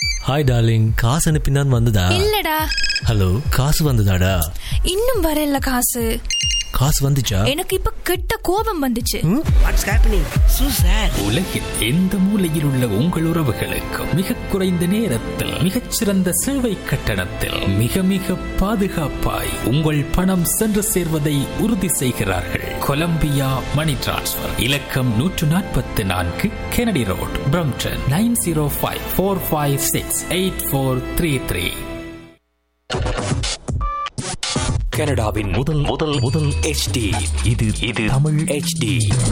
Hi darling காசு அனுப்பினான் வந்ததா இல்லடா ஹலோ காசு வந்ததாடா இன்னும் வரல காசு காசு வந்துச்சா எனக்கு இப்ப கெட்ட கோபம் வந்துச்சு வாட்ஸ் ஹேப்பனிங் சூ சார் உலகில் எந்த மூலையில் உள்ள உங்கள் உறவுகளுக்கு மிக குறைந்த நேரத்தில் மிகச்சிறந்த சேவை கட்டணத்தில் மிக மிக பாதுகாப்பாய் உங்கள் பணம் சென்று சேர்வதை உறுதி செய்கிறார்கள் கொலம்பியா மணி டிரான்ஸ்ஃபர் இலக்கம் நூற்று நாற்பத்தி நான்கு Kennedy road Brampton nine zero five four five six eight four three three கனடாவின் முதல் முதல் முதல் HD இது இது தமிழ் HD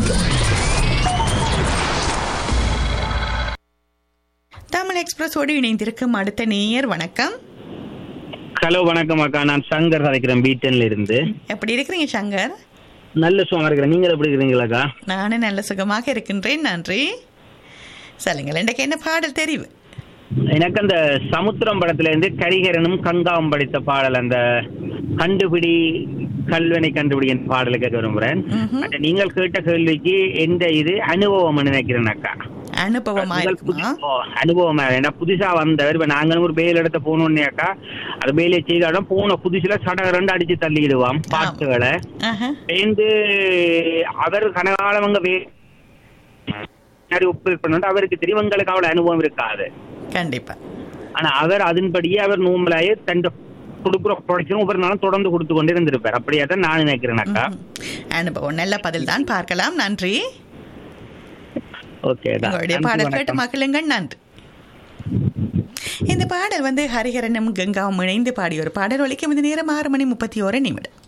தமிழ் எக்ஸ்பிரஸோடு இணைந்திருக்கும் அடுத்த நேயர் வணக்கம் ஹலோ வணக்கம் அக்கா நான் சங்கர் கதைக்கிறேன் பீட்டன்ல இருந்து எப்படி இருக்கிறீங்க சங்கர் நல்ல சுகமா இருக்கிறேன் நீங்க எப்படி இருக்கிறீங்களாக்கா நானும் நல்ல சுகமாக இருக்கின்றேன் நன்றி சொல்லுங்கள் இன்றைக்கு என்ன பாடல் தெரிவு எனக்கு அந்த சமுத்திரம் படத்துல இருந்து கரிகரனும் கங்காவும் படித்த பாடல் அந்த கண்டுபிடி கல்வனை கண்டுபிடி என்ற பாடலை கேட்க விரும்புறேன் அந்த நீங்கள் கேட்ட கேள்விக்கு எந்த இது அனுபவம் நினைக்கிறேன் அக்கா அனுபவமா முதல் இருக்குமா புது- ஓ, அனுபவமா ஏன்னா புதுசா வந்தவர் இப்ப நாங்களும் ஒரு பேல் எடுத்த போனோன்னே அக்கா அது பேலை செய்தாலும் போன புதுசுல சட ரெண்டு அடிச்சு தள்ளிடுவான் பாட்டுகளை ஆஹா. சேர்ந்து அவர் கனகாலம் அங்க வே நிறைய ஒப்பு பண்ணணும் அவருக்கு தெரியும் எங்களுக்கு அவ்வளவு அனுபவம் இருக்காது கண்டிப்பா ஆனா அவர் அதன்படியே அவர் நூம்பலாயே தன் கொடுக்குற ப்ரொடக்ஷன் ஒவ்வொரு நாளும் தொடர்ந்து கொடுத்து கொண்டே இருந்திருப்பார் அப்படியே தான் நான் நினைக்கிறேன் அக்கா அனுபவம் நல்ல பதில் தான் பார்க்கலாம் நன்றி ஓகே உங்களுடைய பாடல் கேட்டு மகிழுங்கள் நன்றி இந்த பாடல் வந்து ஹரிஹரனும் கங்காவும் இணைந்து பாடிய ஒரு பாடல் ஒலிக்கும் இந்த நேரம் ஆறு மணி முப்பத்தி ஓரு நிமிடம்